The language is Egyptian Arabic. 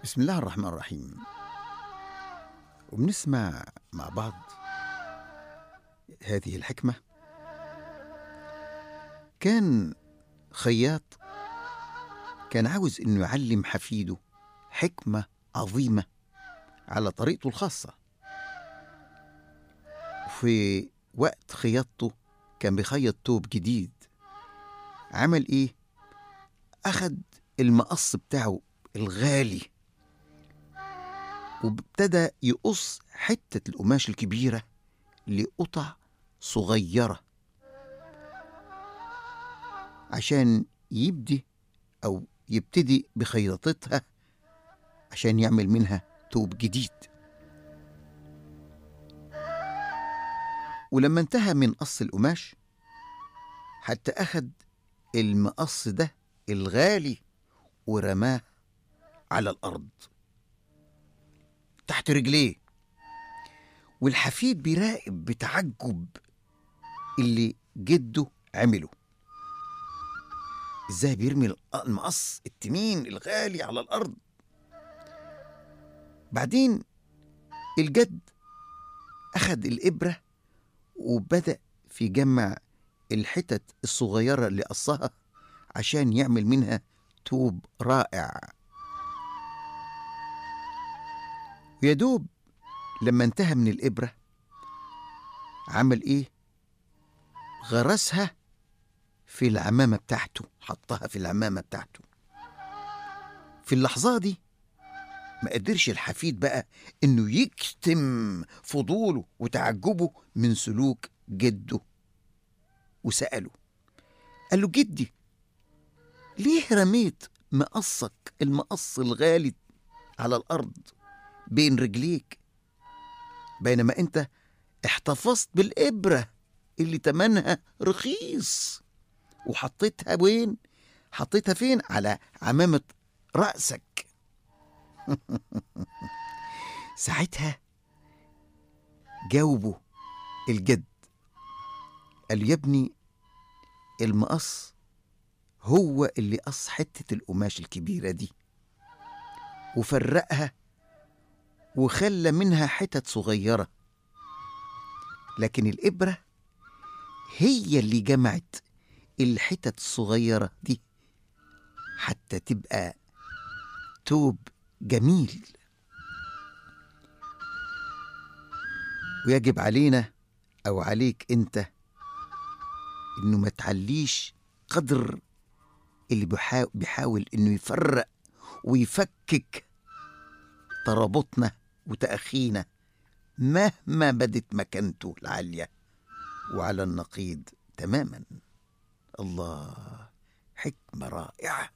بسم الله الرحمن الرحيم وبنسمع مع بعض هذه الحكمة كان خياط كان عاوز انه يعلم حفيده حكمة عظيمة على طريقته الخاصة في وقت خياطته كان بيخيط توب جديد عمل ايه اخد المقص بتاعه الغالي وابتدى يقص حتة القماش الكبيرة لقطع صغيرة عشان يبدي أو يبتدي بخياطتها عشان يعمل منها توب جديد ولما انتهى من قص القماش حتى أخد المقص ده الغالي ورماه على الأرض تحت رجليه والحفيد بيراقب بتعجب اللي جده عمله ازاي بيرمي المقص التمين الغالي على الارض بعدين الجد اخد الابره وبدا في جمع الحتت الصغيره اللي قصها عشان يعمل منها توب رائع ويا دوب لما انتهى من الإبرة عمل إيه؟ غرسها في العمامة بتاعته حطها في العمامة بتاعته في اللحظة دي ما قدرش الحفيد بقى إنه يكتم فضوله وتعجبه من سلوك جده وسأله قال له جدي ليه رميت مقصك المقص الغالي على الأرض بين رجليك بينما انت احتفظت بالإبرة اللي تمنها رخيص وحطيتها وين؟ حطيتها فين؟ على عمامة رأسك ساعتها جاوبه الجد قال يا ابني المقص هو اللي قص حتة القماش الكبيرة دي وفرقها وخلى منها حتت صغيرة لكن الإبرة هي اللي جمعت الحتت الصغيرة دي حتى تبقى توب جميل ويجب علينا أو عليك أنت إنه ما تعليش قدر اللي بيحاول إنه يفرق ويفكك ترابطنا وتأخينا مهما بدت مكانته العالية وعلى النقيض تماما الله حكمة رائعة